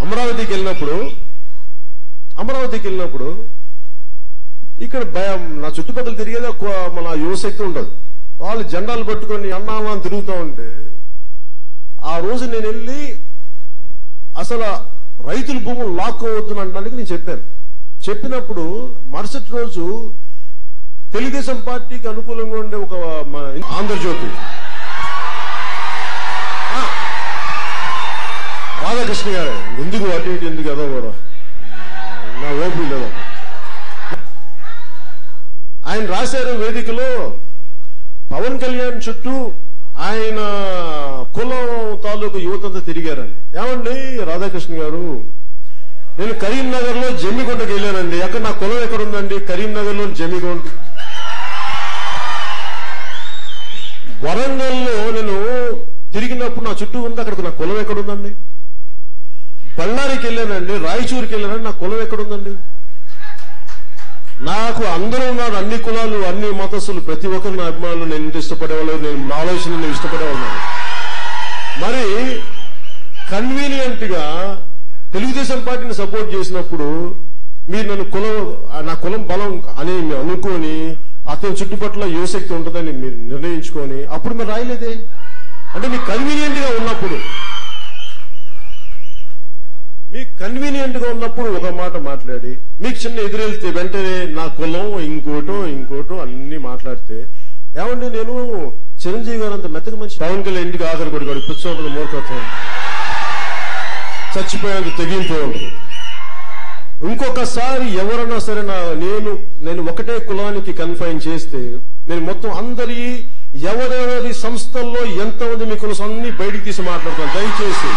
అమరావతికి వెళ్ళినప్పుడు అమరావతికి వెళ్ళినప్పుడు ఇక్కడ భయం నా చుట్టుపక్కల తిరిగేది ఒక మన యువశక్తి ఉండదు వాళ్ళు జెండాలు పట్టుకొని అన్నామా అని తిరుగుతూ ఉంటే ఆ రోజు నేను వెళ్ళి అసలు రైతుల భూములు లాక్కోవద్దు అనడానికి నేను చెప్పాను చెప్పినప్పుడు మరుసటి రోజు తెలుగుదేశం పార్టీకి అనుకూలంగా ఉండే ఒక మన ఆంధ్రజ్యోతి ఆ, రాధాకృష్ణ గారు ఎందుకు అటు ఇటు ఎందుకు ఏదో కూడా నా ఓపిక లేదు ఆయన రాశారు వేదికలో పవన్ కళ్యాణ్ చుట్టూ ఆయన కులం తాలూకు యువతంతా తిరిగారండి ఏమండి రాధాకృష్ణ గారు నేను కరీంనగర్ లో జమ్మిగుంటకి వెళ్ళానండి అక్కడ నా కులం ఎక్కడ ఉందండి కరీంనగర్ లో జమ్మిగుంట వరంగల్లో నేను తిరిగినప్పుడు నా చుట్టూ ఉంది అక్కడికి నా కులం ఎక్కడ ఉందండి బళ్ళారికి వెళ్ళానండి రాయచూరుకి వెళ్ళానండి నా కులం ఎక్కడ ఉందండి నాకు అందరూ ఉన్నారు అన్ని కులాలు అన్ని మతస్థులు ప్రతి ఒక్కరు నా అభిమానులు నేను ఇంత ఇష్టపడేవాళ్ళు నేను నా ఆలోచన నేను ఇష్టపడేవాళ్ళు మరి కన్వీనియంట్ గా తెలుగుదేశం పార్టీని సపోర్ట్ చేసినప్పుడు మీరు నన్ను కులం నా కులం బలం అని మీరు అనుకొని అతని చుట్టుపట్ల యువశక్తి ఉంటుందని మీరు నిర్ణయించుకొని అప్పుడు మీరు రాయలేదే అంటే మీకు కన్వీనియంట్ గా ఉన్నప్పుడు మీకు కన్వీనియంట్ గా ఉన్నప్పుడు ఒక మాట మాట్లాడి మీకు చిన్న ఎదురెళ్తే వెంటనే నా కులం ఇంకోటో ఇంకోటో అన్ని మాట్లాడితే ఏమండి నేను చిరంజీవి గారు అంత మెత్తగా మంచి పవన్ కళ్యాణ్ ఇంటికి ఆఖరి కొడుకు పిచ్చోటది మూర్ఖత్వం చచ్చిపోయేంత తెగింపు ఉంటుంది ఇంకొకసారి ఎవరన్నా సరే నా నేను నేను ఒకటే కులానికి కన్ఫైన్ చేస్తే నేను మొత్తం అందరి ఎవరెవరి సంస్థల్లో ఎంతమంది మీ కులం అన్ని బయటికి తీసి మాట్లాడతాను దయచేసి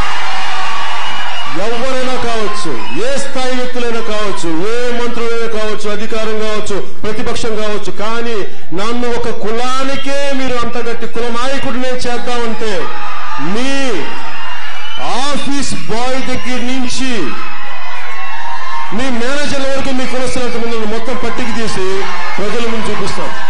ఎవరైనా కావచ్చు ఏ స్థాయి వ్యక్తులైనా కావచ్చు ఏ మంత్రులైనా కావచ్చు అధికారం కావచ్చు ప్రతిపక్షం కావచ్చు కానీ నన్ను ఒక కులానికే మీరు అంతగట్టి కుల నాయకుడినే చేద్దామంటే మీ ఆఫీస్ బాయ్ దగ్గర నుంచి మీ మేనేజర్ వరకు మీ కులస్తులంత ముందు మొత్తం పట్టికి తీసి ప్రజల ముందు చూపిస్తాం